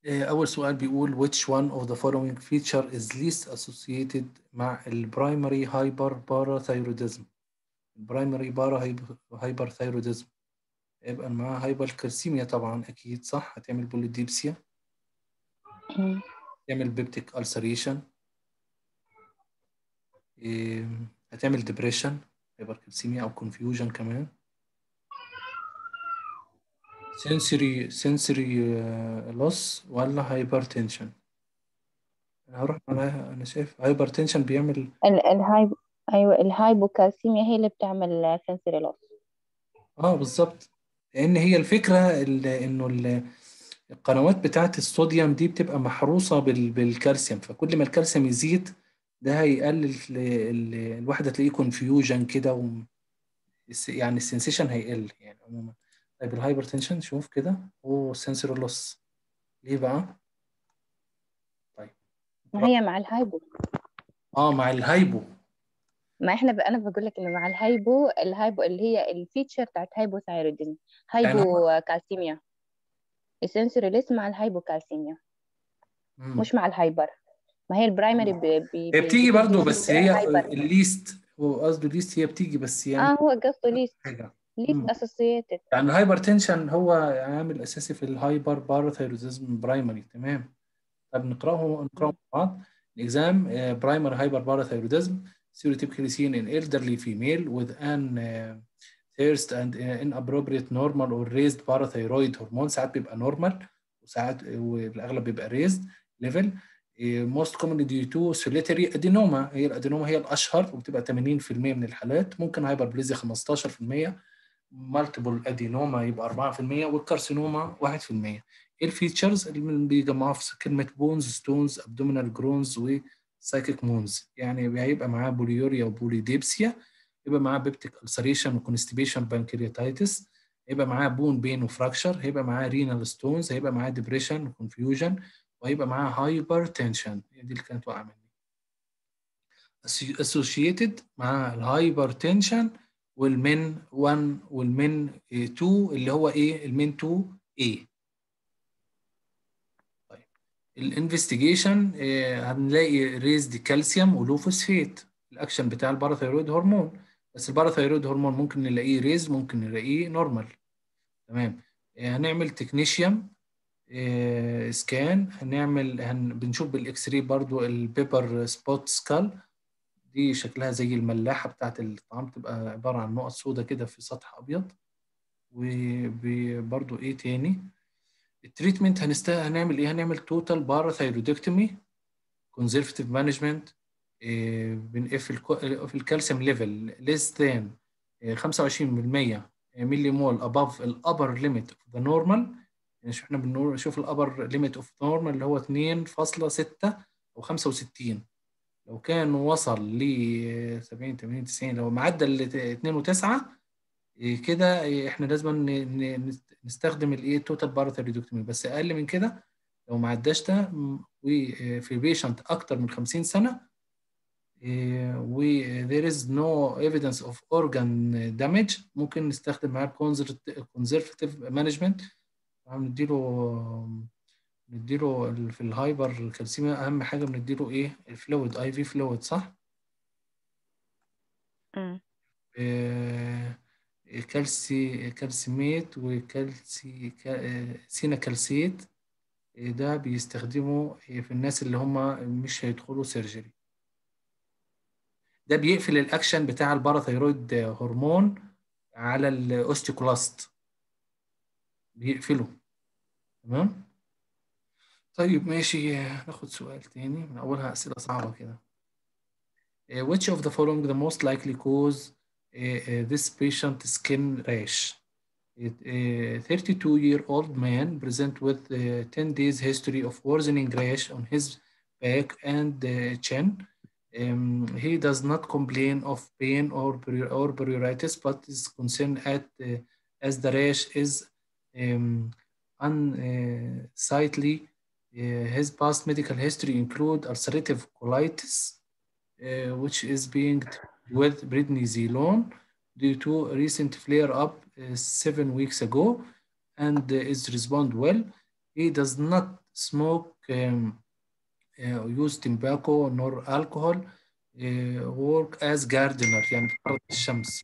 أول سؤال بيقول which one of the following feature is least associated مع ال primary hyperparathyroidism primary hyperthyroidism يبقى معاها هايبركالسيميا طبعا أكيد صح هتعمل بوليديبسيا مم. تعمل بيبتيك ألسريشن هتعمل ديبريشن هايبركالسيميا أو confusion كمان sensory sensory loss ولا hypertension أنا هروح على أنا شايف hypertension بيعمل ال الهايب ايوه الهايبوكالسيميا هي اللي بتعمل سنسوري لوس اه بالظبط لأن هي الفكرة ال- إنه ال- القنوات بتاعت الصوديوم دي بتبقى محروسة بال- بالكالسيوم فكل ما الكالسيوم يزيد ده هيقلل ال- ال- الواحد هتلاقيه كونفيوجن كده و الس- يعني السنسيشن هيقل يعني عموما طيب الهايبرتنشن شوف كده هو سنسور لوس ليه بقى؟ طيب ما هي مع الهايبو اه مع الهايبو ما احنا ب... انا بقول لك انه مع الهايبو الهايبو اللي هي الفيتشر بتاعت هايبوثايروديزم هايبو كالسيميا السنسوري ليس مع الهايبوكالسيميا مم. مش مع الهايبر ما هي البرايمري ب... ب... هي بتيجي برضو بتيجي بس هي هايبر. الليست هو قصده ليست هي بتيجي بس يعني اه هو قصده ليست حاجة ليست مم. اسوسييتد يعني الهايبرتنشن هو عامل اساسي في الهايبر باراثيرويدزم برايمري تمام طب نقراه نقراه مع بعض الاكزام برايمري هايبر باراثيرويدزم stereotypically seen in elderly female with an uh, thirst and uh, inappropriate normal or raised parathyroid hormone ساعات بيبقى normal وساعات وبالاغلب بيبقى raised level uh, most commonly due to solitary adenoma هي الادينوما هي الاشهر وبتبقى 80% من الحالات ممكن هايبربليزيا 15% مالتيبل ادينوما يبقى 4% والكارسينوما 1% ايه الفيتشرز اللي بيجمعوها في كلمه بونز ستونز ابدومينال جرونز وسايكيك مونز يعني هيبقى معاه بوليوريا وبوليديبسيا يبقى معاه بيبتيك السريشن وكونستيبيشن بانكرياتايتس هيبقى معاه بون بين وفراكشر هيبقى معاه رينال ستونز هيبقى معاه ديبريشن وكونفيوجن وهيبقى معاه هايبر تنشن دي اللي كانت واقعه مني associated مع الهايبر تنشن والمن 1 والمن 2 اللي هو ايه المن 2 A طيب الانفستيجيشن هنلاقي ريزد كالسيوم ولو فوسفيت الاكشن بتاع الباراثيرويد هرمون بس الباراثيرويد هرمون ممكن نلاقيه ريز ممكن نلاقيه نورمال تمام آه، هنعمل تكنيشيوم آه، سكان هنعمل هن بنشوف بالاكس راي برضو البيبر سبوت سكال دي شكلها زي الملاحة بتاعت الطعام تبقى عبارة عن نقط سودة كده في سطح أبيض وبرضو إيه تاني التريتمنت هنست... هنعمل إيه هنعمل توتال باراثايرودكتومي كونزرفتيف مانجمنت بنقفل في الكالسيوم ليفل ليس ذان 25% ملي مول above الابر ليميت اوف ذا نورمال يعني شو احنا بنشوف الابر ليميت اوف نورمال اللي هو 2.6 او 65 لو كان وصل ل 70 80 90 لو معدل ل 2 و9 كده احنا لازم ن- ن- نستخدم الايه توتال باراثيرودكتومي بس اقل من كده لو ما عداش ده م- وفي بيشنت اكتر من 50 سنه إيه، و there is no evidence of organ damage ممكن نستخدم معاه conservative management نديله نديله ال- في الهايبر كالسيميا اهم حاجه بنديله ايه الفلويد اي في فلويد صح مم. آه، كالسي كالسيميت وكالسي كا- سينا كالسيت آه، ده بيستخدموا في الناس اللي هم مش هيدخلوا سيرجري ده بيقفل الاكشن بتاع الباراثيرويد هرمون على الاوستيوكلاست بيقفله تمام طيب ماشي ناخد سؤال تاني من أولها أسئلة صعبة كده Uh, which of the following the most likely cause uh, uh, this patient skin rash? A 32-year-old man present with uh, 10 days history of worsening rash on his back and uh, chin. Um, he does not complain of pain or peri- or pruritus, but is concerned at uh, as the rash is um, unsightly. Uh, his past medical history include ulcerative colitis, uh, which is being treated with prednisolone due to a recent flare-up uh, seven weeks ago and uh, is respond well. He does not smoke um, uh, use tobacco nor alcohol uh, work as gardener يعني بتعرض الشمس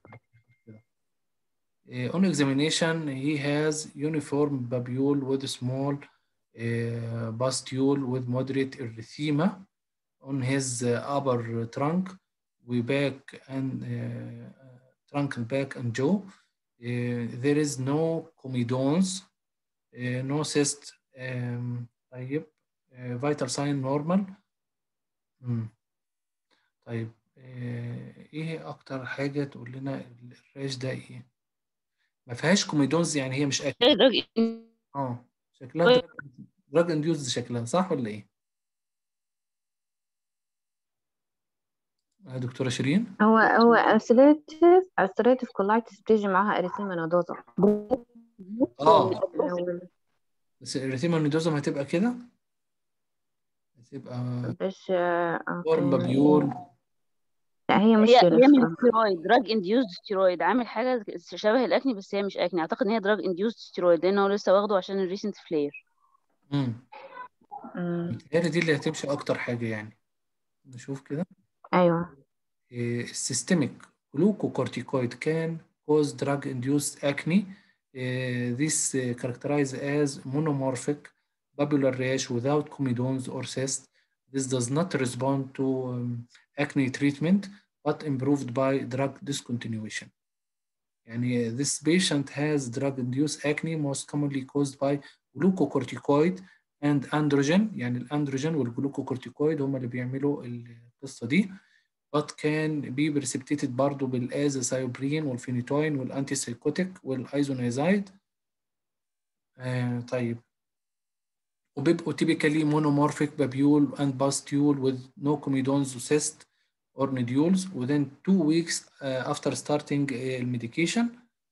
Uh, on examination, he has uniform babule with small uh, pustule with moderate erythema on his uh, upper trunk, we back and uh, trunk and back and jaw. Uh, there is no comedones, uh, no cyst. Um, طيب uh, vital sign normal. مم. طيب uh, ايه اكتر حاجة تقول لنا الريش ده ايه؟ ما فيهاش كوميدونز يعني هي مش اكل اه شكلها دراج انديوز شكلها صح ولا ايه؟ يا دكتورة شيرين هو هو ulcerative ulcerative colitis بتيجي معاها اريثيما نودوزا اه بس الريتيما النيدوزم هتبقى كده هتبقى مش آه، فورم أوكي. بابيول لا هي مش هي كده هي من الصراحة. ستيرويد دراج انديوزد ستيرويد عامل حاجه شبه الاكني بس هي مش اكني اعتقد ان هي دراج انديوزد ستيرويد لان هو لسه واخده عشان الريسنت فلير امم أمم، متهيألي دي اللي هتمشي اكتر حاجة يعني نشوف كده أيوة السيستميك glucocorticoid can cause drug induced acne Uh, this uh, characterized as monomorphic papular rash without comedones or cysts. This does not respond to um, acne treatment but improved by drug discontinuation. يعني this patient has drug-induced acne most commonly caused by glucocorticoid and androgen يعني الاندروجين والجلوكوكورتيكويد هم اللي بيعملوا القصة دي but can be precipitated برضه بالازاثايوبرين والفينيتوين والانتي سايكوتيك والايزونيزايد آه طيب وبيبقوا typically monomorphic babule and pustule with no comedones cyst or nodules within two weeks uh, after starting uh, medication.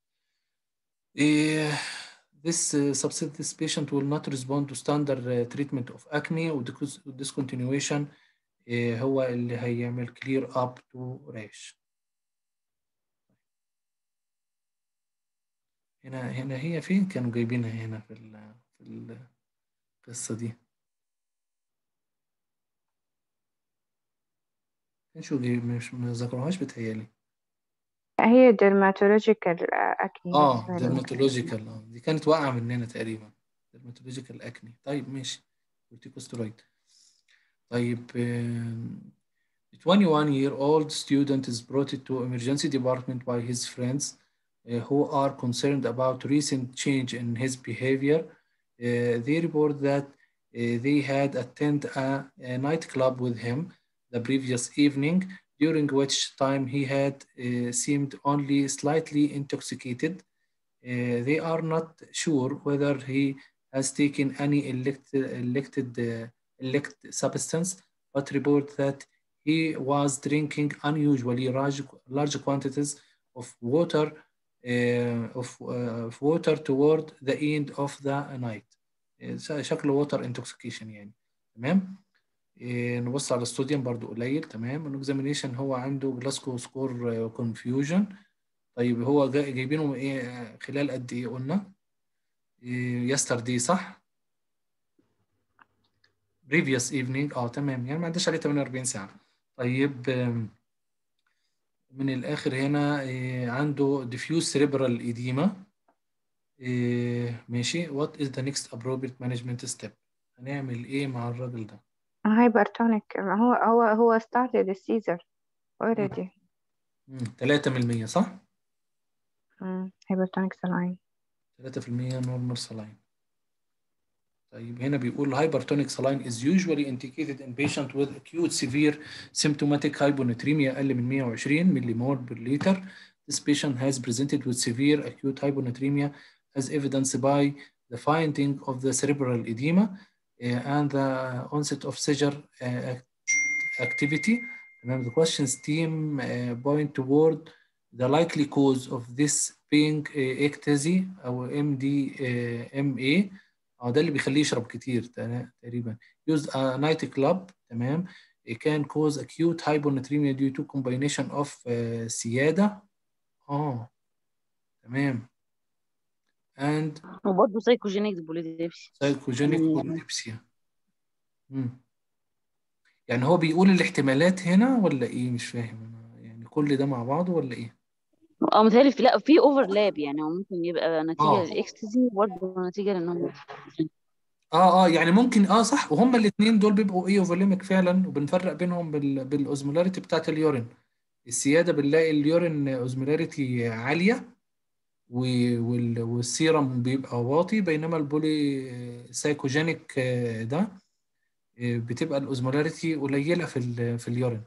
Uh, this uh, subset, this patient will not respond to standard uh, treatment of acne or discontinuation uh, هو اللي هيعمل clear up to rash. هنا هنا هي فين كانوا جايبينها هنا في ال في القصة دي شو مش ما ذكروهاش بتهيالي هي dermatological acne اه ديرماتولوجيكال اه دي كانت واقعة مننا تقريبا ديرماتولوجيكال اكني طيب ماشي كورتيكوستيرويد طيب uh, 21 year old student is brought to emergency department by his friends uh, who are concerned about recent change in his behavior. Uh, they report that they had attended a, a nightclub with him the previous evening, during which time he had seemed only slightly intoxicated. they are not sure whether he has taken any elected, elected elect substance, but report that he was drinking unusually large, large quantities of water uh, of, uh, of water toward the end of the night. شكله water intoxication يعني تمام نبص على الصوديوم برضو قليل تمام الاكزامينيشن هو عنده جلاسكو سكور كونفيوجن طيب هو جايبينه ايه خلال قد ايه قلنا يستردي صح previous evening اه تمام يعني ما عندهاش عليه 48 ساعة طيب من الآخر هنا عنده diffuse cerebral edema ماشي what is the next appropriate management step هنعمل ايه مع الراجل ده هايبرتونيك هو هو هو started السيزر already 3% صح؟ هايبرتونيك saline 3% normal saline طيب هنا بيقول hypertonic saline is usually indicated in patient with acute severe symptomatic hyponatremia أقل من 120 مليمول per liter. This patient has presented with severe acute hyponatremia as evidenced by the finding of the cerebral edema uh, and the onset of seizure uh, activity. Remember the questions team uh, point toward the likely cause of this being uh, ecstasy أو MDMA اه ده اللي بيخليه يشرب كتير تقريبا used a night club تمام it can cause acute hyponatremia due to combination of uh, سيادة اه تمام and وبرضه سايكوجينيك بوليديبسي psychogenic polydipsia مم. يعني هو بيقول الاحتمالات هنا ولا ايه مش فاهم انا يعني كل ده مع بعضه ولا ايه اه متهيألي في لا في اوفرلاب يعني هو ممكن يبقى نتيجة اه للاكستزي وبرضه نتيجة لانهم اه اه يعني ممكن اه صح وهما الاثنين دول بيبقوا ايه اوفوليميك فعلا وبنفرق بينهم بال بالاوزمولاريتي بتاعت اليورين السياده بنلاقي اليورين اوزمولاريتي عاليه و- وال- والسيرم بيبقى واطي بينما البولي سايكوجينيك آه، ده آه، بتبقى الاوزمولاريتي قليله في ال في اليورين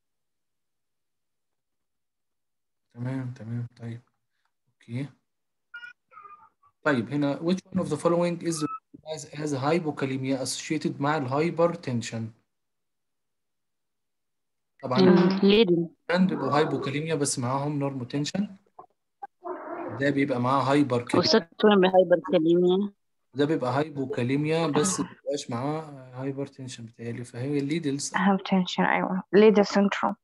تمام تمام طيب اوكي طيب هنا which one of the following is as as hypokalemia associated مع الهايبرتنشن طبعا الليدن كان بيبقوا هايبوكاليميا بس معاهم نورموتنشن ده بيبقى معاه هايبر كاليميا والسكتون بهايبر كاليميا ده بيبقى هايبوكاليميا بس ما بيبقاش معاه هايبر تنشن بتهيألي فهي الليدلز hypertension أيوة leader syndrome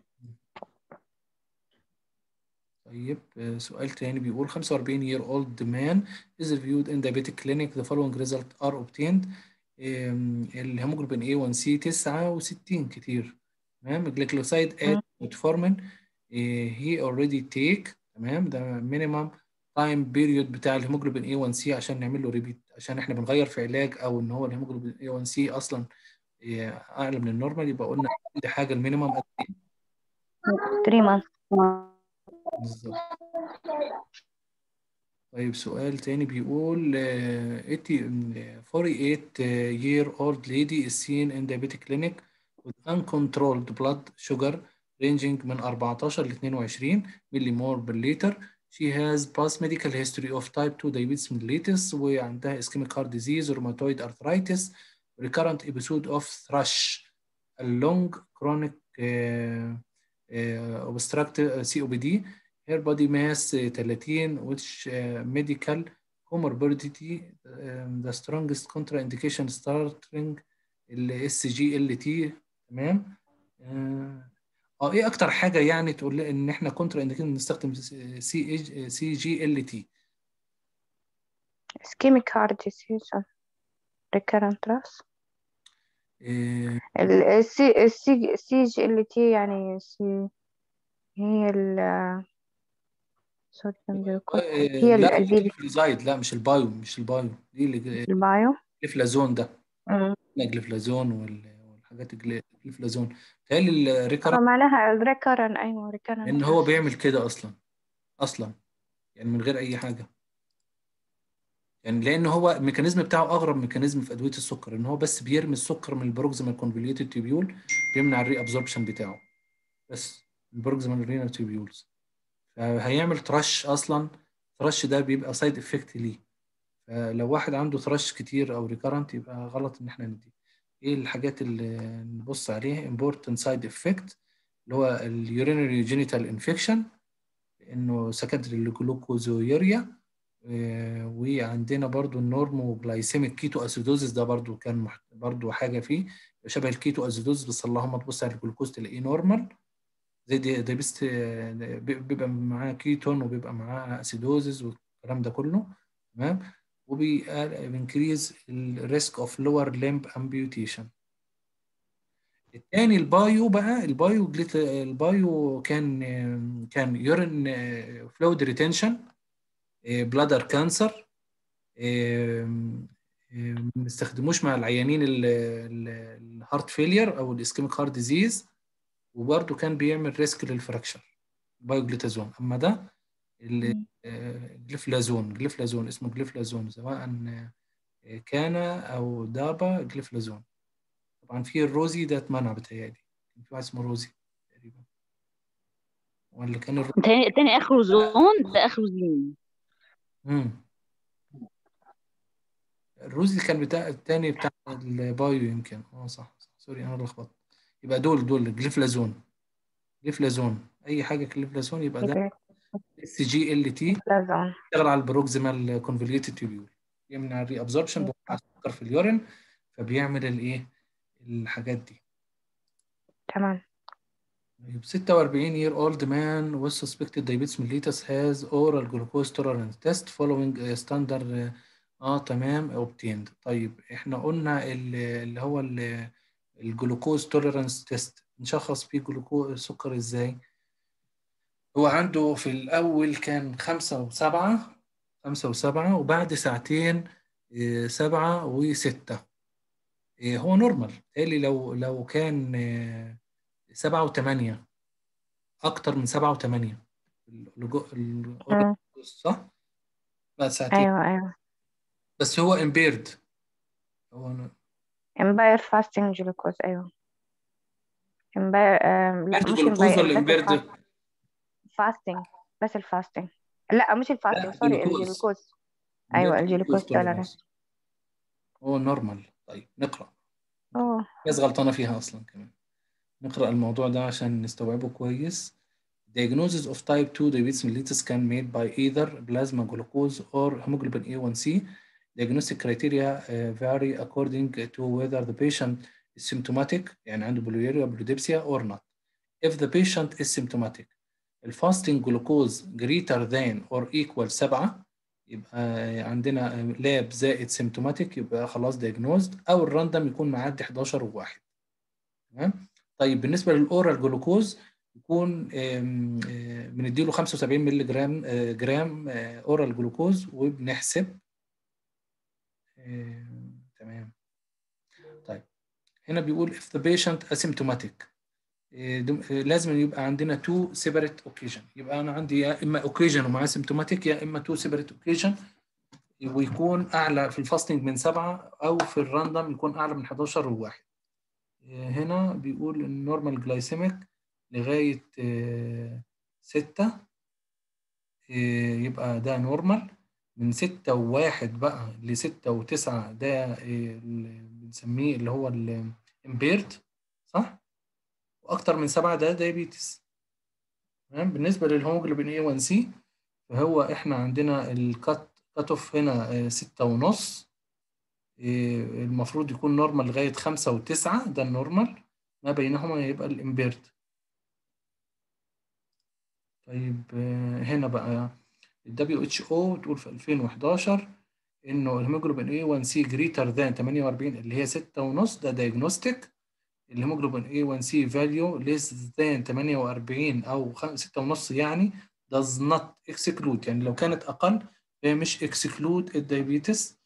طيب آه، سؤال تاني بيقول 45 year old man is reviewed in diabetic clinic the following result are obtained آم، الهيموجلوبين A1C 69 كتير تمام الجليكوسايد مم. اد ميتفورمين he already take تمام ده minimum time period بتاع الهيموجلوبين A1C عشان نعمل له ريبيت عشان احنا بنغير في علاج او ان هو الهيموجلوبين A1C اصلا آه، اعلى من النورمال يبقى قلنا دي حاجه المينيمم قد ايه 3 months بالظبط طيب سؤال تاني بيقول آه، 80 48 year old lady is seen in diabetic clinic with uncontrolled blood sugar ranging من 14 ل 22 millimole per liter. She has past medical history of type 2 diabetes mellitus وعندها ischemic heart disease, rheumatoid arthritis, recurrent episode of thrush, a long chronic uh, uh, obstructive COPD her body mass uh, 30 which uh, medical comorbidity um, the strongest contraindication starting ال SGLT تمام اه آه، ايه اكتر حاجه يعني تقول لي ان احنا كونترا انديكيشن نستخدم سي سي جي ال تي ischemic heart disease recurrent loss ال السي السي السي جي ال تي يعني سي هي ال صوديوم جلوكوز هي ال- لا البي بي الجليفلوزايد لا مش البايو مش البايو دي اللي البايو الجليفلازون ده مم. الجليفلازون وال- والحاجات الجلي- الجليفلازون بتهيألي هو الريكارنت معناها الريكرن أيوة ريكرن لان هو بيعمل كده اصلا اصلا يعني من غير اي حاجه يعني لان هو الميكانيزم بتاعه اغرب ميكانيزم في ادويه السكر ان هو بس بيرمي السكر من البروكسيمال كونفوليوتد تيبيول بيمنع الري ابزوربشن بتاعه بس البروكسيمال رينال تيبيولز فهيعمل ترش اصلا الترش ده بيبقى سايد افكت ليه فلو واحد عنده ترش كتير او ريكارنت يبقى غلط ان احنا ندي ايه الحاجات اللي نبص عليها important side effect اللي هو اليورينري جينيتال انفكشن انه سكندري للجلوكوزيوريا آه، وعندنا برضو النورمو جلايسيميك كيتو اسيدوزيس ده برضو كان مح- برضو حاجه فيه شبه الكيتو اسيدوزيس بس اللهم تبص على الجلوكوز تلاقيه نورمال زي دي ده بيست بيبقى معاه كيتون وبيبقى معاه اسيدوزيس والكلام ده كله تمام وبينكريز الريسك اوف لور ليمب امبيوتيشن التاني البايو بقى البايو جليت البايو كان كان يورين فلويد ريتنشن بلادر كانسر ما بنستخدموش مع العيانين الهارت فيلير او الاسكيميك هارت ديزيز وبرده كان بيعمل ريسك للفراكشر بايوجليتازون اما ده ال- مم. آه، جليفلازون جليفلازون اسمه جليفلازون سواء آه، كان او دابا جليفلازون طبعا في الروزي ده اتمنع بتهيألي كان في واحد اسمه روزي تقريبا ولا كان الروزي التاني التاني اخره زون ده اخره زين مم. الروزي كان بتاع التاني بتاع البايو يمكن اه صح صح سوري انا لخبطت يبقى دول دول جليفلازون جليفلازون اي حاجه جليفلازون يبقى ده يبقى اس جي ال تي لازم يشتغل على البروكسيمال كونفوليوتد تيبيول يمنع الري ابزوربشن بيوقع السكر في اليورين فبيعمل الايه الحاجات دي تمام طيب 46 year old man with suspected diabetes mellitus has oral glucose tolerance test following a standard uh, اه تمام obtained طيب احنا قلنا ال- اللي هو ال- الجلوكوز توليرانس تيست نشخص فيه جلوكوز سكر ازاي هو عنده في الأول كان خمسة وسبعة خمسة وسبعة وبعد ساعتين آه، سبعة وستة آه، هو نورمال تالي لو لو كان آه، سبعة وثمانية أكتر من سبعة وثمانية الجو- الأورال مم. صح؟ بعد ساعتين أيوة أيوة بس هو امبيرد هو امباير فاستنج جلوكوز أيوة امباير لا امبيرد مش جلوكوز امباير ولا بس امبيرد؟ الفاستنج بس الفاستنج لا مش الفاستنج لا سوري جلوكوز الجلوكوز أيوة امبيرد الجلوكوز جلوكوز تولرنس توليرانس هو نورمال طيب نقرأ أوه ناس غلطانة فيها أصلا كمان نقرأ الموضوع ده عشان نستوعبه كويس Diagnosis of type 2 diabetes mellitus can made by either plasma glucose or hemoglobin A1C. Diagnostic criteria uh, vary according to whether the patient is symptomatic يعني عنده بوليوريا بروديبسيا or not. If the patient is symptomatic, the fasting glucose greater than or equal 7 يبقى عندنا لاب زائد symptomatic يبقى خلاص diagnosed أو الراندم يكون معدي 11 وواحد تمام طيب بالنسبة للأورال جلوكوز يكون آم، آه، بنديله 75 مللي جرام آه، جرام آه، اورال جلوكوز وبنحسب آم، تمام طيب هنا بيقول if the patient asymptomatic آه، دم- آه، لازم يبقى عندنا two separate occasion يبقى انا عندي يا اما occasion ومعاه symptomatic يا اما two separate occasion ويكون اعلى في الفاستنج من سبعة او في الراندم يكون اعلى من 11 وواحد آه، هنا بيقول النورمال جلايسيميك لغاية آه، ستة آه، يبقى ده نورمال من ستة وواحد بقى لستة وتسعة ده آه، اللي بنسميه اللي هو الامبيرد صح؟ وأكتر من سبعة ده دايابيتس تمام بالنسبة للهيموجلوبين A1C فهو إحنا عندنا الكات كات أوف هنا آه، ستة ونص آه، المفروض يكون نورمال لغاية خمسة وتسعة ده النورمال ما بينهما يبقى الامبيرد طيب آه، هنا بقى ال WHO بتقول في 2011 انه الهيموجلوبين A1C greater than 48 اللي هي 6 ونص ده دايجنوستيك الهيموجلوبين A1C value less than 48 او 6 ونص يعني does not exclude يعني لو كانت اقل هي مش exclude الدايابيتس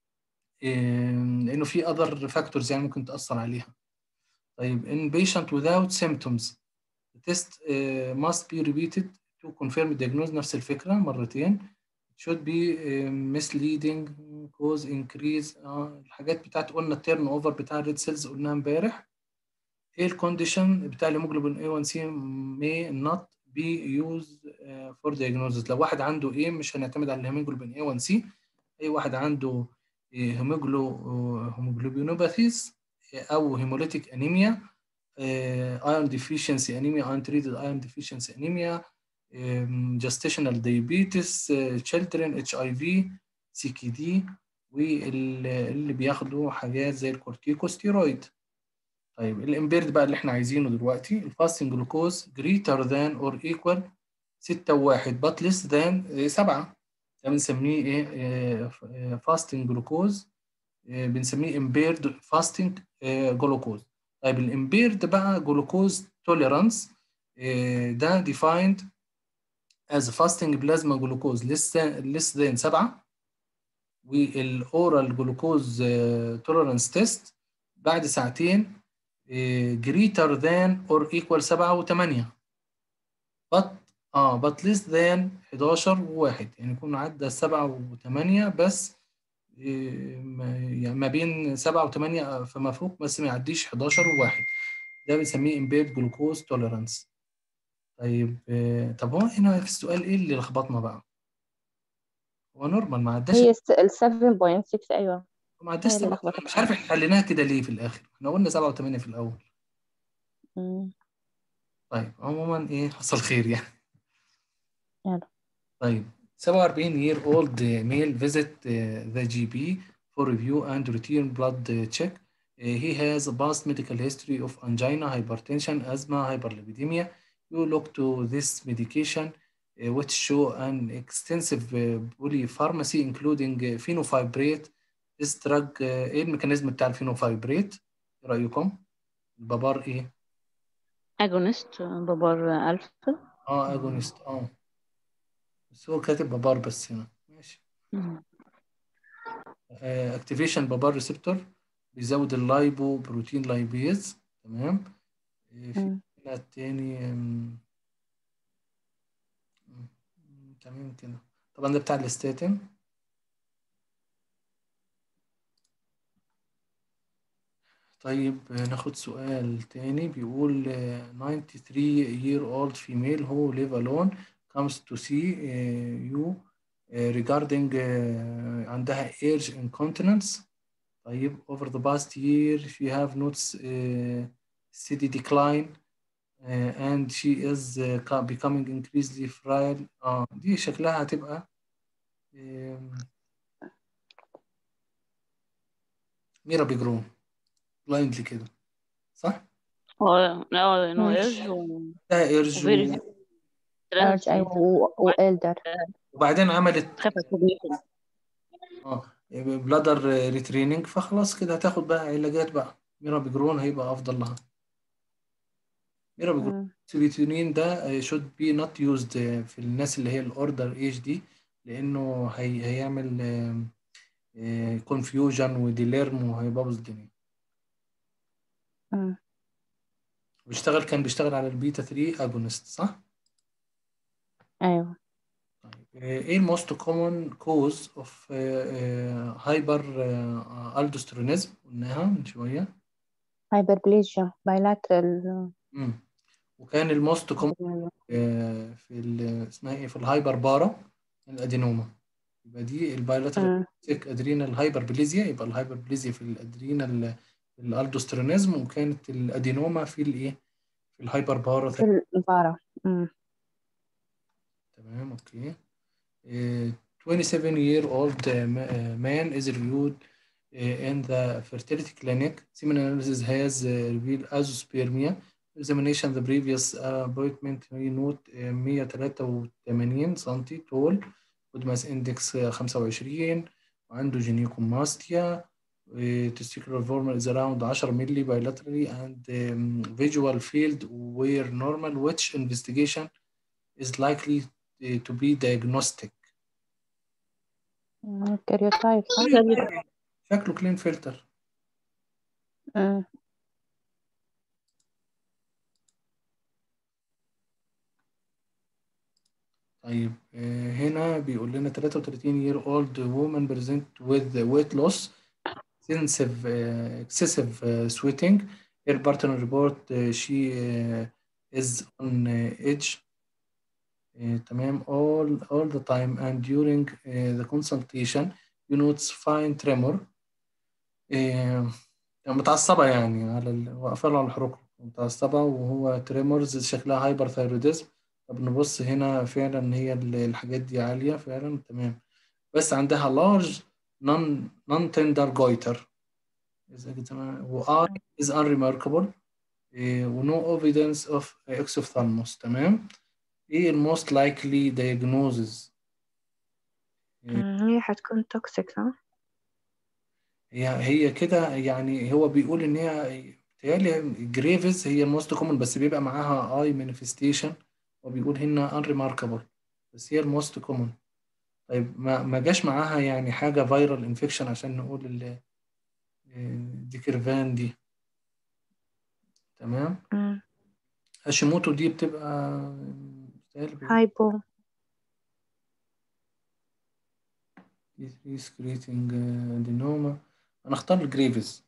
لانه في other factors يعني ممكن تأثر عليها طيب in patient without symptoms The test uh, must be repeated to confirm the diagnosis نفس الفكرة مرتين. It should be uh, misleading cause increase آه الحاجات بتاعت قلنا التيرن اوفر بتاع الريد سيلز قلناها امبارح. ايه الكونديشن بتاع الهيموجلوبين A1C may not be used uh, for diagnosis لو واحد عنده ايه مش هنعتمد على الهيموجلوبين A1C اي واحد عنده هيموجلو هيموجلوبينوباثيز او هيموليتيك انيميا iron deficiency anemia untreated iron deficiency anemia um, gestational diabetes uh, children HIV CKD واللي بياخدوا حاجات زي الكورتيكوستيرويد طيب الامبيرد بقى اللي احنا عايزينه دلوقتي الفاستنج جلوكوز greater than or equal 6 وواحد but less than 7 ده بنسميه ايه فاستنج جلوكوز بنسميه امبيرد فاستنج جلوكوز طيب الامبيرد بقى جلوكوز توليرانس ده defined as fasting plasma glucose less than, less than 7 والاورال جلوكوز توليرانس تيست بعد ساعتين greater than or equal 7 و8 but اه but less than 11 وواحد يعني يكون عدى 7 و8 بس يعني ما بين 7 و8 فما فوق بس ما يعديش 11 وواحد ده بنسميه impaired glucose tolerance طيب طب هو هنا في السؤال ايه اللي لخبطنا بقى؟ هو نورمال ما عداش هي ال 7.6 ايوه ما عداش هي اللي 7 لخبطت مش عارف احنا حليناها كده ليه في الاخر احنا قلنا 7 و8 في الاول مم. طيب عموما ايه حصل خير يعني يلا. طيب 47 year old male visit the GP for review and routine blood check. he has a past medical history of angina, hypertension, asthma, hyperlipidemia. You look to this medication uh, which show an extensive uh, polypharmacy including uh, phenofibrate this drug uh, ايه الميكانيزم بتاع الفينوفايبريت ايه رايكم البابار ايه اجونست بابار الفا اه اجونست اه بس هو كاتب بابار بس هنا ماشي اكتيفيشن بابار ريسبتور بيزود اللايبو بروتين لايبيز تمام آه، في مم. هنا التاني أم، أم، تمام كده طبعا ده بتاع الاستاتين طيب آه، ناخد سؤال تاني بيقول آه، 93 year old female who live alone comes to see uh, you uh, regarding uh, عندها urge incontinence طيب over the past year she have noticed uh, steady decline uh, and she is uh, ca- becoming increasingly frail اه دي شكلها هتبقى um, ميرا بيجرون بلايندلي كده صح؟ اه اه لانه ماشي. ايرج و ده ايرج وفيري و- أرج أيوة و- وإلدر وبعدين عملت خفت كوجنيشن اه بلادر ريتريننج فخلاص كده هتاخد بقى علاجات بقى ميرا بيجرون هيبقى افضل لها ميرا بيجرون مم. سيروتونين ده should be not used في الناس اللي هي الاوردر ايج دي لانه هي هيعمل كونفيوجن وديليرم وهيبوظ الدنيا مم. بيشتغل كان بيشتغل على البيتا 3 اجونست صح؟ أيوة طيب ايه الموست كومن كوز اوف هايبر الدوسترونيزم قلناها من شويه هايبربليجيا بايلاترال مم. وكان الموست كومن في ال- اسمها ايه في الهايبر بارا الادينوما يبقى دي البايلاترال ادرينال هايبربليزيا يبقى الهايبربليزيا في الادرينال الالدوسترونيزم وكانت الادينوما في الايه في الهايبر بارا في البارا مم. تمام اوكي Eh, 27 year old uh, ma- uh, man is reviewed uh, in the fertility clinic. Semen analysis has uh, revealed azoospermia. Examination the previous appointment he note uh, 183 سنتي طول body mass index uh, 25 وعنده جينيكوماستيا uh, testicular volume is around 10 مللي bilaterally and um, visual field were normal which investigation is likely uh, to be diagnostic مم. كاريوتايب صح؟ شكله كلين فلتر مم. طيب آه، هنا بيقول لنا 33 year old woman present with weight loss extensive uh, excessive uh, sweating her partner report uh, she uh, is on uh, edge uh, تمام all all the time and during uh, the consultation you notice fine tremor uh, متعصبة يعني على ال... واقفة له على الحروق متعصبة وهو تريمورز شكلها هايبر ثايروديزم طب نبص هنا فعلا هي ال- الحاجات دي عالية فعلا تمام بس عندها large non non tender goiter إذا كده تمام و I is unremarkable إيه، و no evidence of exophthalmos تمام ايه ال most likely diagnosis مم. هي حتكون توكسيك صح؟ هي هي كده يعني هو بيقول ان هي بتهيألي جريفز هي الموست كومن بس بيبقى معاها اي مانيفستيشن وبيقول هنا unremarkable بس هي الموست كومن طيب ما ما جاش معاها يعني حاجة فيرال انفكشن عشان نقول ال دي كيرفان دي تمام مم. هاشيموتو دي بتبقى بتهيألي بي- هايبو سكريتنج ادينوما انا اختار الجريفز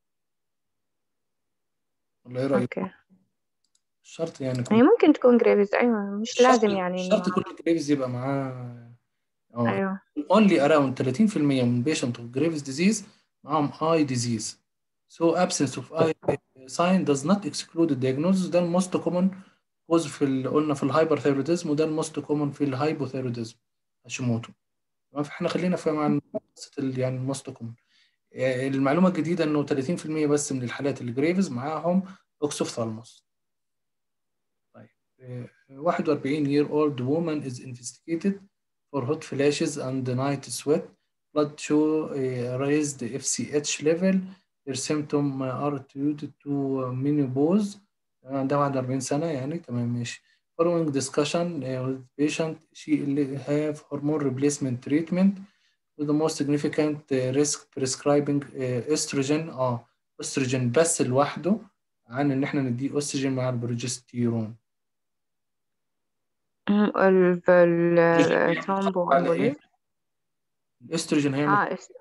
ولا ايه رأيك؟ اوكي مش شرط يعني هي كل ممكن تكون جريفز ايوه مش مش لازم شرط يعني مش شرط انه كل الجريفز يبقى معاه اه ايوه only around 30% من patient of Graves disease معاهم eye disease. So absence of eye sign does not exclude the diagnosis. ده الموست common cause في ال... قلنا في الهايبرثايروديزم وده الموست common في الهايبوثايروديزم هاشيموتو. تمام فاحنا خلينا في مع قصة ال- يعني الموست common. آه، المعلومة الجديدة انه 30% بس من الحالات اللي جريفز معاهم اوكسوفثالموس. طيب آه، 41 year old woman is investigated for hot flashes and night sweat blood show uh, raised FCH level their symptom are attributed to menopause عندها 41 سنة يعني تمام ماشي following discussion uh, with patient she have hormone replacement treatment with the most significant uh, risk prescribing uh, estrogen اه estrogen بس لوحده عن ان احنا نديه استروجين مع البروجستيرون الثرومبو على ايه؟ الاستروجين هيعمل اه اس-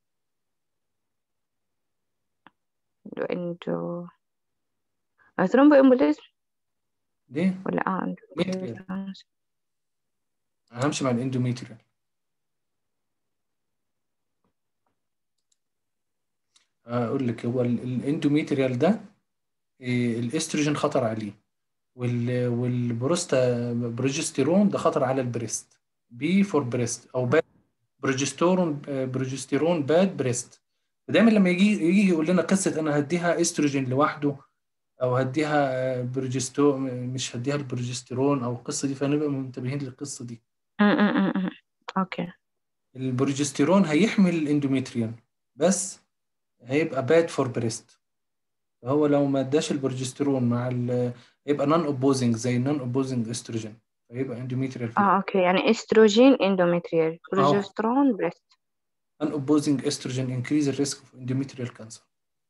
انتو ثرومبو امبوليزم ليه؟ ولا اه ميتريال انا همشي مع الاندوميتريال اقول لك هو ال- الاندوميتريال ده إيه، الاستروجين خطر عليه وال والبروستا بروجستيرون ده خطر على البريست بي فور بريست او باد بروجستيرون بروجستيرون باد بريست فدايما لما يجي يجي يقول لنا قصه انا هديها استروجين لوحده او هديها بروجستو مش هديها البروجستيرون او القصه دي فنبقى منتبهين للقصه دي اوكي البروجستيرون هيحمل الاندوميتريال بس هيبقى باد فور بريست فهو لو ما اداش البروجستيرون مع ال هيبقى نون اوبوزنج زي النون اوبوزنج استروجين فيبقى اندوميتريال اه اوكي يعني استروجين اندوميتريال بروجسترون بريست نون اوبوزنج استروجين انكريز الريسك اوف اندوميتريال كانسر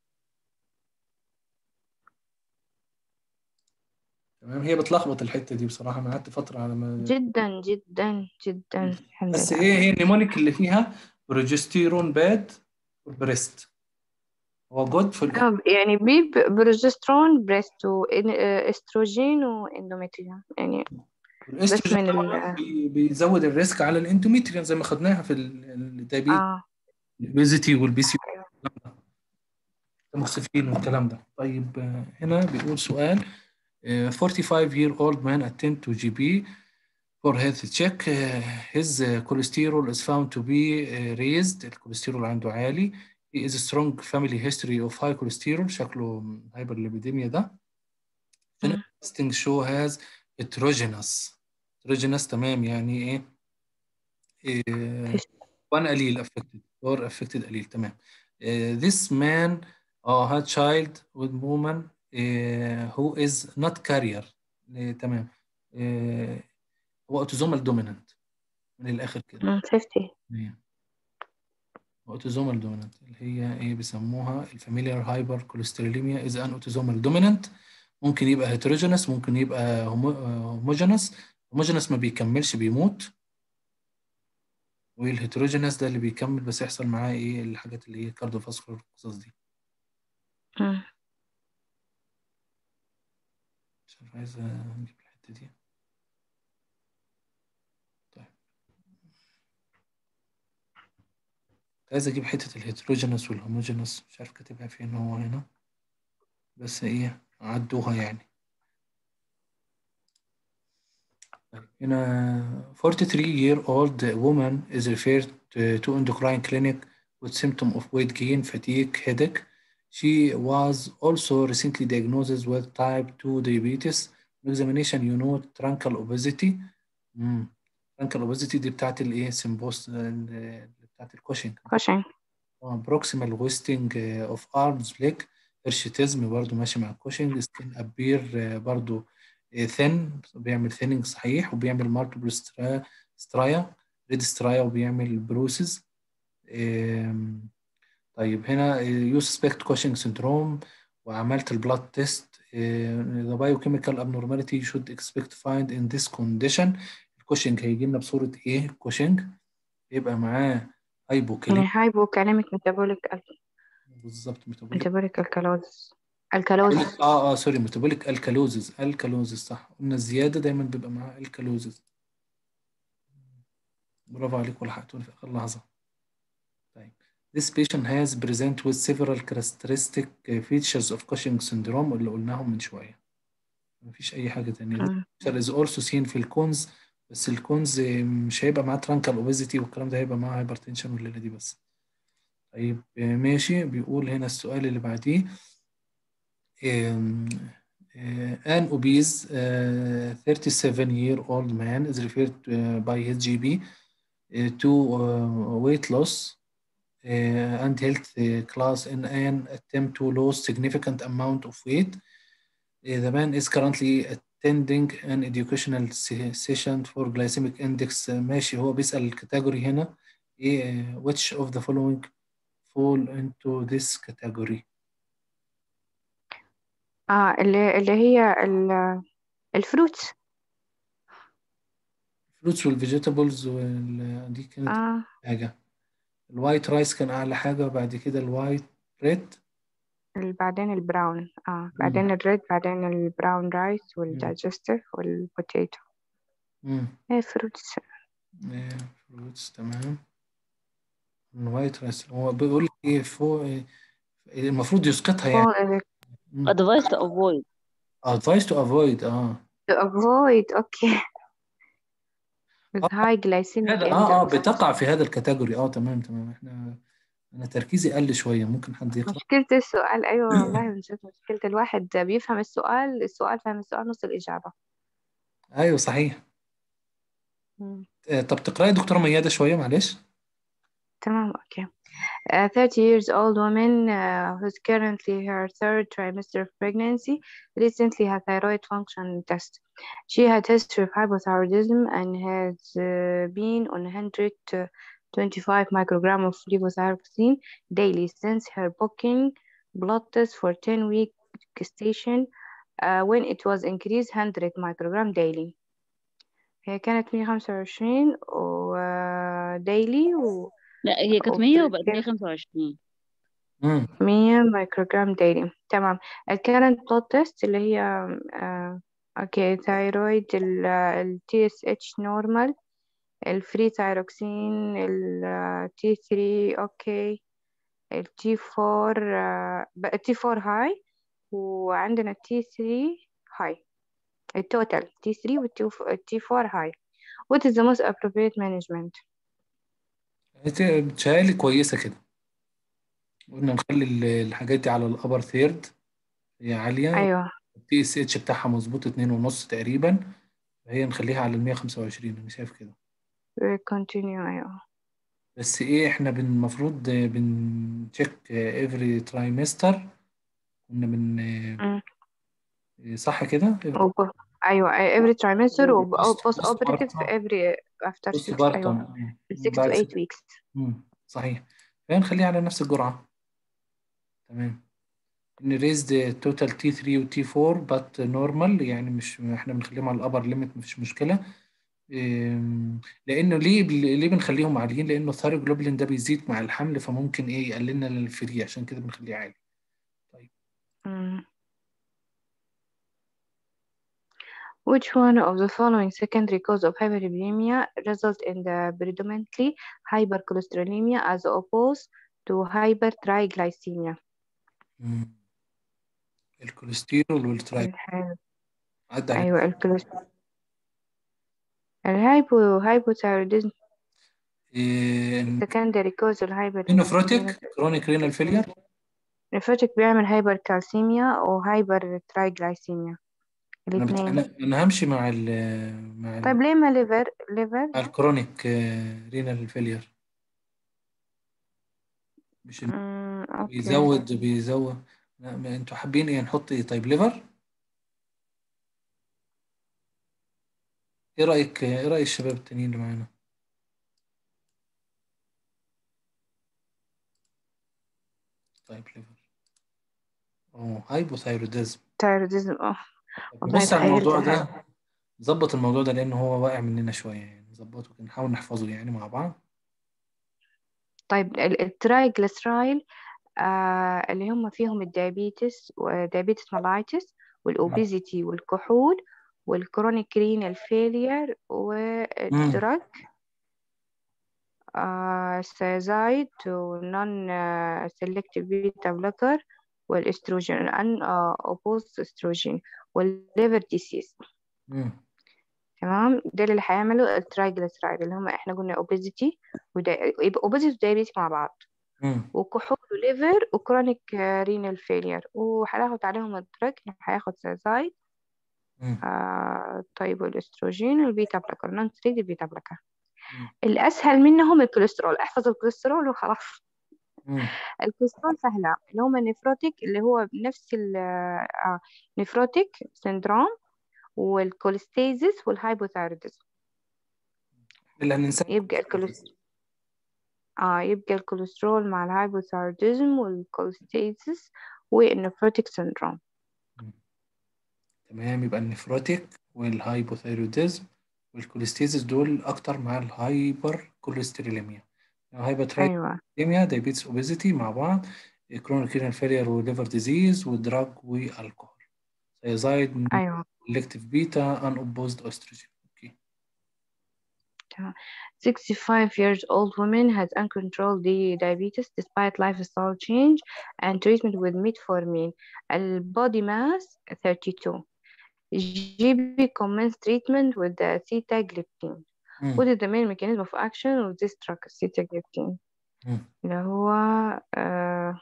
تمام هي بتلخبط الحته دي بصراحه انا قعدت فتره على ما جدا جدا جدا الحمد بس لله ايه هي النيمونيك اللي فيها بروجستيرون باد بريست هو جود في ال- آه، يعني بي بروجسترون بريست واستروجين واندوميتريوم يعني الاستروجين من ال- طبعاً بي- بيزود الريسك على الاندوميتريال زي ما خدناها في الدايبيت اه البيزيتي والبي سي المخسفين والكلام ده طيب آه، هنا بيقول سؤال آه، 45 year old man attend to GP for health check آه، his uh, cholesterol is found to be uh, raised الكوليسترول عنده عالي he is a strong family history of high cholesterol شكله هايبرليبيديميا ده مم. testing show has heterogeneous heterogeneous تمام يعني ايه, إيه one allele affected or affected allele تمام uh, this man uh, had child with woman uh, who is not carrier uh, تمام uh, هو autosomal dominant من الآخر كده مم، 50 تمام. autosomal dominant اللي هي ايه بيسموها الفاميليار هايبر كوليستروليميا is an autosomal dominant ممكن يبقى heterogeneous ممكن يبقى homogeneous homogeneous ما بيكملش بيموت والهيتروجينس ده اللي بيكمل بس يحصل معاه ايه الحاجات اللي هي كارديوفاسكولار القصص دي مم. مش عارف عايز اجيب الحته دي طيب عايز اجيب حته الهيتروجينس والهوموجينس مش عارف كاتبها فين هو هنا بس ايه عدوها يعني طيب هنا 43 year old woman is referred to, to endocrine clinic with symptom of weight gain, fatigue, headache. She was also recently diagnosed with type 2 diabetes. Examination, you know, truncal obesity. مم. truncal obesity دي بتاعت الايه سمبوس بتاعت الكوشنج كوشن بروكسيمال ويستنج اوف ارمز ليج هرشيتزم برضو ماشي مع الكوشنج سكين ابير برضو ثين بيعمل ثيننج صحيح وبيعمل مالتيبل سترايا ريد سترايا وبيعمل بروسز طيب هنا يو سسبكت كوشنج سندروم وعملت البلاد تيست the biochemical abnormality you should expect to find in this condition الكوشنج هيجي لنا بصورة ايه كوشنج يبقى معاه هايبوكاليميا يعني هايبوكاليميك ميتابوليك بالظبط ميتابوليك ميتابوليك الكالوزس الكالوزس اه اه سوري ميتابوليك الكالوزز الكالوزز صح قلنا الزياده دايما بيبقى معاها الكالوزز برافو عليك ولحقتوني في اخر لحظه طيب This patient has present with several characteristic features of Cushing syndrome اللي قلناهم من شويه مفيش اي حاجه تانية مم. This is also seen في الكونز بس الكونز مش هيبقى معاه ترانكال اوبيزيتي والكلام ده هيبقى معاه هايبرتنشن والليله دي بس طيب ماشي بيقول هنا السؤال اللي بعديه um, uh, an obese uh, 37 year old man is referred uh, by his GP uh, to uh, weight loss uh, and health uh, class in an attempt to lose significant amount of weight. Uh, the man is currently attending an educational se- session for glycemic index. Uh, ماشي هو بيسأل الكاتيجوري هنا إيه uh, which of the following fall into this category اه اللي اللي هي ال- الفروتس fruits والفيجيتابلز وال... دي كانت اه حاجة الوايت رايس كان أعلى حاجة بعد كده الوايت ريد ال- بعدين البراون اه بعدين الريد بعدين البراون رايس والدايجستيف والبوتيتو ايه فروتس فروتس تمام الوايت رايس هو بيقول لك ايه فوق إيه المفروض يسقطها يعني fall in advice to avoid advice to avoid اه to avoid okay with آه، high glycemic هذا اه اه index بتقع في هذا الكاتيجوري اه تمام تمام احنا انا تركيزي قل شوية ممكن حد يقرأ مشكلة السؤال أيوة والله نسيت مشكلة الواحد بيفهم السؤال السؤال فاهم السؤال نص الإجابة ايوه صحيح مم. آه، طب تقرأي يا دكتورة ميادة شوية معلش تمام أوكي A 30 years old woman uh, who's currently her third trimester of pregnancy recently had thyroid function test. She had history of hypothyroidism and has uh, been on 125 microgram of levothyroxine daily since her booking blood test for 10 week gestation uh, when it was increased 100 microgram daily. هي كانت 125 و uh, daily و لا هي كانت 100 وبقت 125 امم 100 مايكروجرام دايلي تمام الكارنت بلود تيست اللي هي آه، اوكي ثايرويد ال تي اس اتش نورمال الفري ثايروكسين ال تي 3 اوكي التي 4 التي 4 هاي وعندنا التي 3 هاي التوتال تي 3 والتي 4 هاي what is the most appropriate management بتهيألي كويسة كده قلنا نخلي ال- الحاجات دي على الأبر ثيرد هي عالية ايوه التي اس اتش بتاعها مظبوط اتنين ونص تقريبا فهي نخليها على المية خمسة وعشرين أنا شايف كده continue ايوه بس إيه إحنا بن- المفروض بنتشيك افري ترايمستر كنا بن مم. صح كده؟ وب... ايوه every trimester و Post- post operative postpartum. every after بوست 6 بارتم ايوه 6 to بعد 8 ست- weeks مم. صحيح فنخليها على نفس الجرعة تمام ان ريزد توتال تي 3 وتي 4 بات نورمال يعني مش احنا بنخليهم على الابر ليميت مفيش مشكله إم، لانه ليه ليه بنخليهم عاليين لانه الثايروجلوبولين ده بيزيد مع الحمل فممكن ايه يقللنا الفري عشان كده بنخليه عالي Mm. Which one of the following secondary cause of hyperlipidemia result in the predominantly hypercholesterolemia as opposed to hypertriglycemia? مم. الكوليسترول والتراي الحلو. عدى عليك أيوة الكوليسترول الهايبو هايبوثايروديزم إيه، secondary cause الهايبر نفروتيك كرونيك رينال فيلير نفرتك بيعمل هايبر كالسيميا وهايبر ترايجلايسيميا انا بت... الاثنين انا انا همشي مع ال مع ال طيب ليه ما ليفر ليفر مع الكرونيك رينال فيلير مش ال- مم، اوكي بيزود بيزود لا ما انتوا حابين ايه نحط ايه طيب ليفر ايه رايك ايه راي الشباب التانيين اللي معانا طيب ليفر اه هايبوثايروديزم تايروديزم اه طب والله نبص على الموضوع تخيلت ده نظبط الموضوع ده لان هو واقع مننا شويه يعني نظبطه كده نحاول نحفظه يعني مع بعض طيب ال- الترايجليسرايل آه اللي هم فيهم الديابيتس وديابيتس مالايتس والأوبيزيتي والكحول والكرونيك رينال فيلير والدراج آه سيزايد ونون سيلكتيف بيتا بلوكر والاستروجين ان اوبوز استروجين والليفر ديسيز مم. تمام دول اللي هيعملوا الترايجليسرايد اللي هم احنا قلنا اوبيزيتي يبقى اوبيزيتي ودايابيتي مع بعض مم. وكحول وليفر وكرونيك رينال فيلير وهناخد عليهم الدرج هياخد سازايد مم. آه طيب والاستروجين والبيتا بلاكر نون ستريد بيتا بلاكر مم. الأسهل منهم الكوليسترول احفظ الكوليسترول وخلاص مم. الكوليسترول سهلة اللي هما النفروتيك اللي هو بنفس ال آه نفروتيك سيندروم والكوليستيزيس والهايبوثايروديزم اللي هننساه يبقى الكوليسترول اه يبقى الكوليسترول مع الهايبوثايروديزم والكوليستيزيس والنفروتيك سيندروم تمام يبقى النفروتيك والهايبوثايروديزم والكوليستيزيس دول اكتر مع الهايبر كوليستروليميا الهايبوثايروديزم أيوة دايابيتس اوبيزيتي مع بعض كرونيك رينال فيلير وليفر ديزيز ودراج والكحول ثيازايد أيوة سيلكتيف بيتا ان اوبوزد اوستروجين اوكي 65 years old woman has uncontrolled the diabetes despite lifestyle change and treatment with metformin. Body mass 32. GB commenced treatment with the sitagliptin. مم. What is the main mechanism of action of this drug sitagliptin؟ مم. اللي هو آه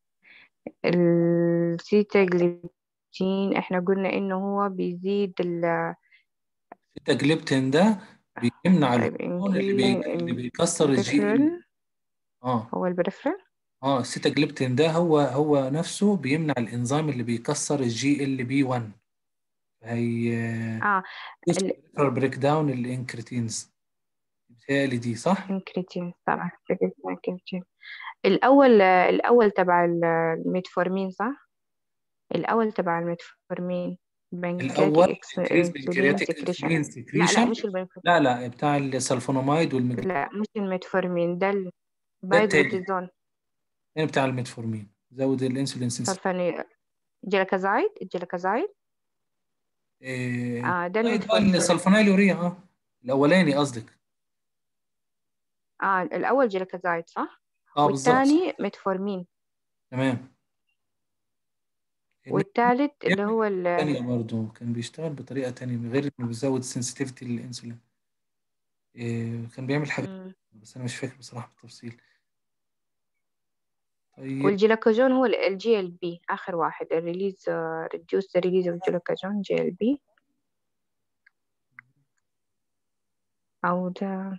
السيتاجليبتين احنا قلنا انه هو بيزيد ال التجلبتين ده بيمنع طيب الهرمون اللي, بي... increasing اللي بيكسر الجي البريفرال اه هو البريفرال اه السيتاجليبتين ده هو هو نفسه بيمنع الانزيم اللي بيكسر الجي ال بي 1 هي اه ال- بريك داون الانكريتينز بتهيألي دي صح؟ انكريتين طبعا انكريتين الأول الأول تبع ال- الميتفورمين صح؟ الأول تبع الميتفورمين الأول بنكرياتيك انكريز انسولين بنكرياتيك سكريشن انسولين لا لا سكريشن مش الميتفورمين لا لا بتاع السلفوناميد والميج لا مش الميتفورمين ده ده التاني البايبروتيزون يعني بتاع الميتفورمين زود الانسولين سنسيتيف سلفاني جلوكازايد الجلوكازايد إيه... اه ده طيب آه، الميتفورمين السلفونيل يوريا اه الأولاني قصدك اه الأول جلوكازايد صح؟ اه بالظبط والتاني ميتفورمين تمام والتالت اللي هو ال تانية برضه كان بيشتغل بطريقة تانية غير إنه بيزود السنسيتيفيتي للإنسولين إيه كان بيعمل حاجة مم. بس أنا مش فاكر بصراحة بالتفصيل طيب والجلوكاجون هو الجي ال بي آخر واحد الريليز ريديوس ريليز اوف جلوكاجون جي ال بي أو ده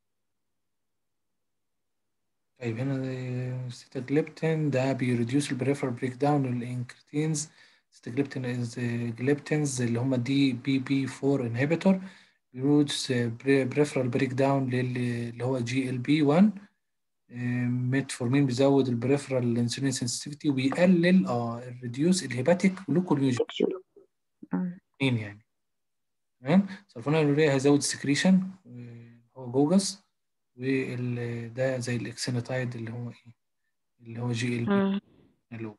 طيب هنا سيتاجليبتين ده بيريديوس البريفر بريك داون الانكريتينز سيتاجليبتين از جليبتينز اللي هم دي بي بي 4 انهبيتور بيرودس بريفرال بريك داون اللي هو جي ال بي 1 ميتفورمين بيزود البريفرال انسولين سنسيتيفيتي وبيقلل اه الريديوس الهيباتيك جلوكونيوجين مم. يعني تمام سلفونيلوريا هيزود السكريشن هو جوجس وده زي الاكسيناتايد اللي هو ايه اللي هو جي ال بي مم. لوج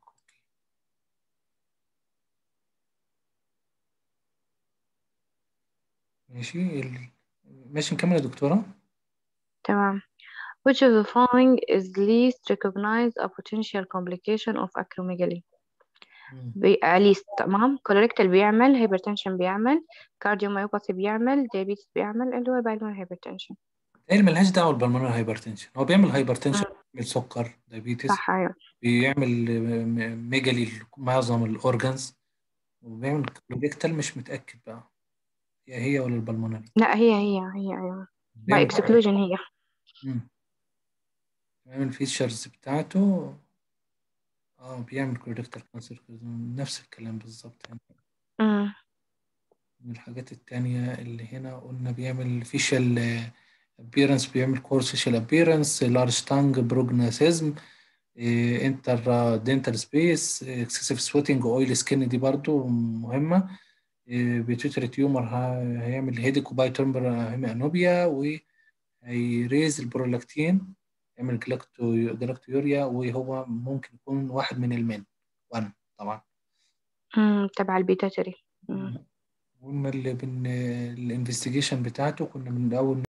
ماشي ال... ماشي نكمل يا دكتورة تمام Which of the following is least recognized a potential complication of acromegaly مم. بي... least تمام colorectal بيعمل hypertension بيعمل cardiomyopathy بيعمل diabetes بيعمل اللي هو بالمونري hypertension تقريبا ملهاش دعوة بالبلمونري هايبرتنشن هو بيعمل هايبرتنشن مم. بيعمل سكر دايابيتس صح أيوة بيعمل م- ميجالي معظم الأورجانز وبيعمل كوليكتال مش متأكد بقى هي هي ولا البلمونري لا هي هي هي أيوة by بيعمل exclusion هي مم. بيعمل الفيتشرز بتاعته اه بيعمل كوليكتال كانسر نفس الكلام بالظبط يعني مم. من الحاجات التانية اللي هنا قلنا بيعمل فيشل ابيرنس بيعمل كورس فيشل ابيرنس لارج تانج بروجناسيزم انتر دينتال سبيس اكسسيف سويتنج اويل سكين دي برضو مهمة بيتوتري تيومر هيعمل هيديك وبايترمبر هيمانوبيا وهيريز البرولاكتين يعمل جلاكتو جلاكتويوريا وهو ممكن يكون واحد من المين 1 طبعا مم. تبع البيتاتري مم. قلنا اللي بن الانفستيجيشن بتاعته كنا من الاول